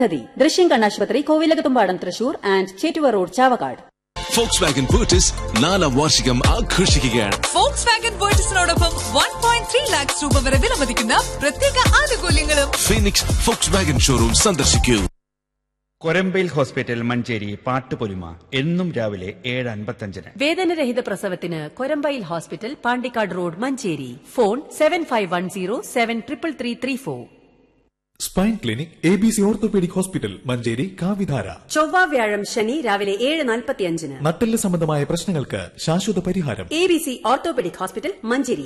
പദ്ധതി ദൃശ്യം കണ്ണാശുപത്രി Kovilakathumpadam Thrissur and Chettuva road Chavakkad Volkswagen പൂർട്ടിസ് നാലാം വാർഷികം ആഘോഷിക്കുകയാണ് ഫോക്സ് വാഗൻ പേർച്ചസിനോടൊപ്പം വൺ പോയിന്റ് ത്രീ ലാക്സ് രൂപ വരെ വിലമതിക്കുന്ന പ്രത്യേക ആനുകൂല്യങ്ങളും ഫീനിക്സ് ഫോക്സ് വാഗൻ ഷോറൂം സന്ദർശിക്കൂ കൊരമ്പയിൽ ഹോസ്പിറ്റൽ മഞ്ചേരി പാട്ടുപൊലിമ എന്നും രാവിലെ ഏഴ് അൻപത്തഞ്ചിന് വേദനരഹിത പ്രസവത്തിന് Korambayil hospital Pandikkad road Manjeri phone seven five one zero seven triple three three four spine clinic A B C orthopaedic hospital Manjeri കാവിധാര ചൊവ്വ വ്യാഴം ശനി രാവിലെ ഏഴ് നാൽപ്പത്തിയഞ്ചിന് നട്ടെല്ല് സംബന്ധമായ പ്രശ്നങ്ങൾക്ക് ശാശ്വത പരിഹാരം A B C orthopaedic hospital Manjeri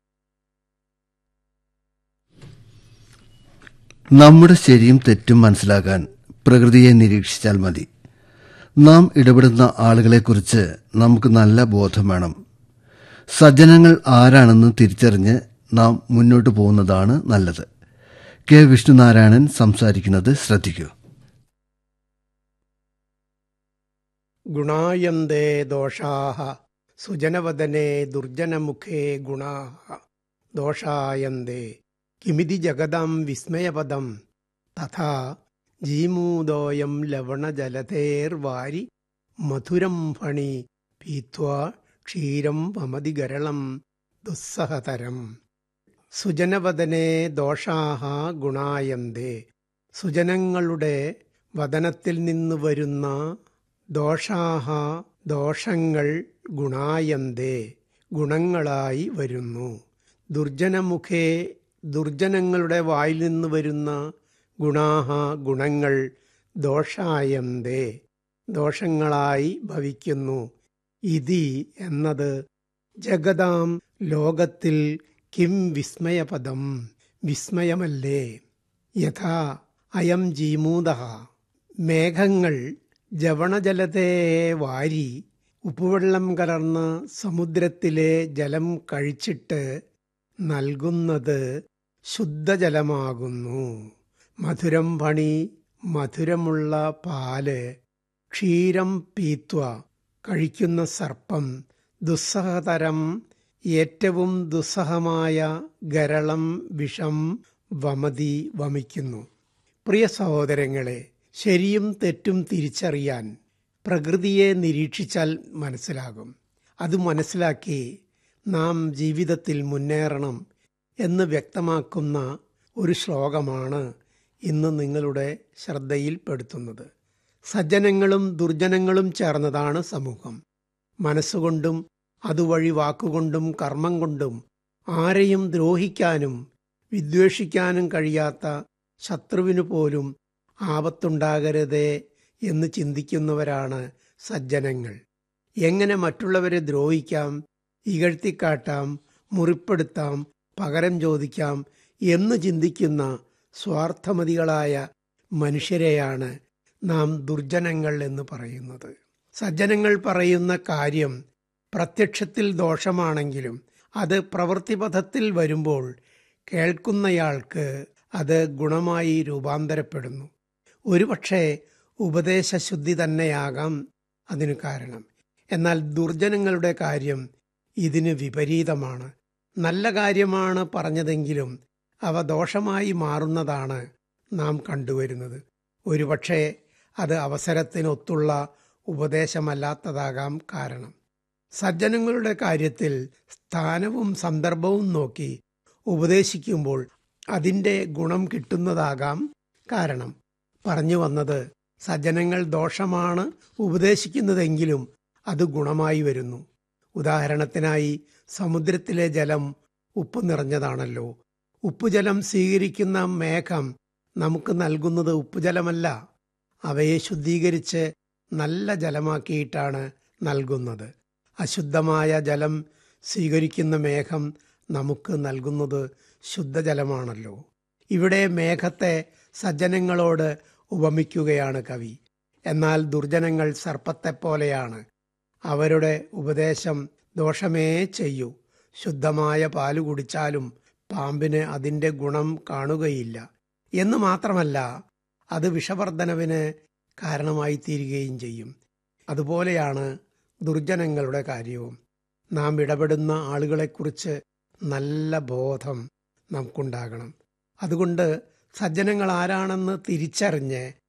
നമ്മുടെ ശരിയും തെറ്റും മനസ്സിലാക്കാൻ പ്രകൃതിയെ നിരീക്ഷിച്ചാൽ മതി നാം ഇടപെടുന്ന ആളുകളെക്കുറിച്ച് നമുക്ക് നല്ല ബോധം വേണം സജ്ജനങ്ങൾ ആരാണെന്ന് തിരിച്ചറിഞ്ഞ് നാം മുന്നോട്ട് പോകുന്നതാണ് നല്ലത് കെ വിഷ്ണുനാരായണൻ സംസാരിക്കുന്നത് ശ്രദ്ധിക്കൂ ഗുണായന്തേ ദോഷാः സുജനവദനെ ദുർജനമുഖേ ഗുണാः ദോഷായന്തേ കിമിതി ജഗദം വിസ്മയപദം തഥാ ജീമൂതോയം ലവണജലതേർവാരി മധുരം ഫണി പീത്വാ ക്ഷീരം വമതി ഗരളം ദുസ്സഹതരം സുജനവദനെ ദോഷാഹ ഗുണായന്തേ സുജനങ്ങളുടെ വദനത്തിൽ നിന്ന് വരുന്ന ദോഷാഹ ദോഷങ്ങൾ ഗുണായന്തേ ഗുണങ്ങളായി വരുന്നു ദുർജനമുഖേ ദുർജനങ്ങളുടെ വായിൽ നിന്ന് വരുന്ന ഗുണാഹ ഗുണങ്ങൾ ദോഷായന്തേ ദോഷങ്ങളായി ഭവിക്കുന്നു ഇതി എന്നത് ജഗതാം ലോകത്തിൽ കിം വിസ്മയപദം വിസ്മയമല്ലേ യഥാ അയം ജീമൂത മേഘങ്ങൾ ജവണജലത്തെ വാരി ഉപ്പുവെള്ളം കലർന്ന് സമുദ്രത്തിലെ ജലം കഴിച്ചിട്ട് നൽകുന്നത് ശുദ്ധജലമാകുന്നു മധുരം പണി മധുരമുള്ള പാല് ക്ഷീരം പീത്വ കഴിക്കുന്ന സർപ്പം ദുസ്സഹതരം ഏറ്റവും ദുസ്സഹമായ ഗരളം വിഷം വമതി വമിക്കുന്നു പ്രിയ സഹോദരങ്ങളെ ശരിയും തെറ്റും തിരിച്ചറിയാൻ പ്രകൃതിയെ നിരീക്ഷിച്ചാൽ മനസ്സിലാകും അത് മനസ്സിലാക്കി നാം ജീവിതത്തിൽ മുന്നേറണം എന്ന് വ്യക്തമാക്കുന്ന ഒരു ശ്ലോകമാണ് ഇന്ന് നിങ്ങളുടെ ശ്രദ്ധയിൽപ്പെടുത്തുന്നത് സജ്ജനങ്ങളും ദുർജനങ്ങളും ചേർന്നതാണ് സമൂഹം മനസ്സുകൊണ്ടും അതുവഴി വാക്കുകൊണ്ടും കർമ്മം കൊണ്ടും ആരെയും ദ്രോഹിക്കാനും വിദ്വേഷിക്കാനും കഴിയാത്ത ശത്രുവിനു പോലും ആപത്തുണ്ടാകരുതേ എന്ന് ചിന്തിക്കുന്നവരാണ് സജ്ജനങ്ങൾ എങ്ങനെ മറ്റുള്ളവരെ ദ്രോഹിക്കാം ഇകഴ്ത്തിക്കാട്ടാം മുറിപ്പെടുത്താം പകരം ചോദിക്കാം എന്ന് ചിന്തിക്കുന്ന സ്വാർത്ഥമതികളായ മനുഷ്യരെയാണ് നാം ദുർജനങ്ങൾ എന്ന് പറയുന്നത് സജ്ജനങ്ങൾ പറയുന്ന കാര്യം പ്രത്യക്ഷത്തിൽ ദോഷമാണെങ്കിലും അത് പ്രവൃത്തിപഥത്തിൽ വരുമ്പോൾ കേൾക്കുന്നയാൾക്ക് അത് ഗുണമായി രൂപാന്തരപ്പെടുന്നു ഒരുപക്ഷെ ഉപദേശശുദ്ധി തന്നെയാകാം അതിനു കാരണം എന്നാൽ ദുർജനങ്ങളുടെ കാര്യം ഇതിന് വിപരീതമാണ് നല്ല കാര്യമാണ് പറഞ്ഞതെങ്കിലും അവ ദോഷമായി മാറുന്നതാണ് നാം കണ്ടുവരുന്നത് ഒരുപക്ഷെ അത് അവസരത്തിനൊത്തുള്ള ഉപദേശമല്ലാത്തതാകാം കാരണം സജ്ജനങ്ങളുടെ കാര്യത്തിൽ സ്ഥാനവും സന്ദർഭവും നോക്കി ഉപദേശിക്കുമ്പോൾ അതിൻ്റെ ഗുണം കിട്ടുന്നതാകാം കാരണം പറഞ്ഞു വന്നത് സജ്ജനങ്ങൾ ദോഷമാണ് ഉപദേശിക്കുന്നതെങ്കിലും അത് ഗുണമായി വരുന്നു ഉദാഹരണത്തിനായി സമുദ്രത്തിലെ ജലം ഉപ്പ് നിറഞ്ഞതാണല്ലോ ഉപ്പുജലം സ്വീകരിക്കുന്ന മേഘം നമുക്ക് നൽകുന്നത് ഉപ്പുജലമല്ല അവയെ ശുദ്ധീകരിച്ച് നല്ല ജലമാക്കിയിട്ടാണ് നൽകുന്നത് അശുദ്ധമായ ജലം സ്വീകരിക്കുന്ന മേഘം നമുക്ക് നൽകുന്നത് ശുദ്ധജലമാണല്ലോ ഇവിടെ മേഘത്തെ സജ്ജനങ്ങളോട് ഉപമിക്കുകയാണ് കവി എന്നാൽ ദുർജനങ്ങൾ സർപ്പത്തെപ്പോലെയാണ് അവരുടെ ഉപദേശം ദോഷമേ ചെയ്യൂ ശുദ്ധമായ പാല് കുടിച്ചാലും പാമ്പിന് അതിൻ്റെ ഗുണം കാണുകയില്ല എന്ന് മാത്രമല്ല അത് വിഷവർദ്ധനവിന് കാരണമായി തീരുകയും ചെയ്യും അതുപോലെയാണ് ദുർജനങ്ങളുടെ കാര്യവും നാം ഇടപെടുന്ന ആളുകളെക്കുറിച്ച് നല്ല ബോധം നമുക്കുണ്ടാകണം അതുകൊണ്ട് സജ്ജനങ്ങൾ ആരാണെന്ന് തിരിച്ചറിഞ്ഞ്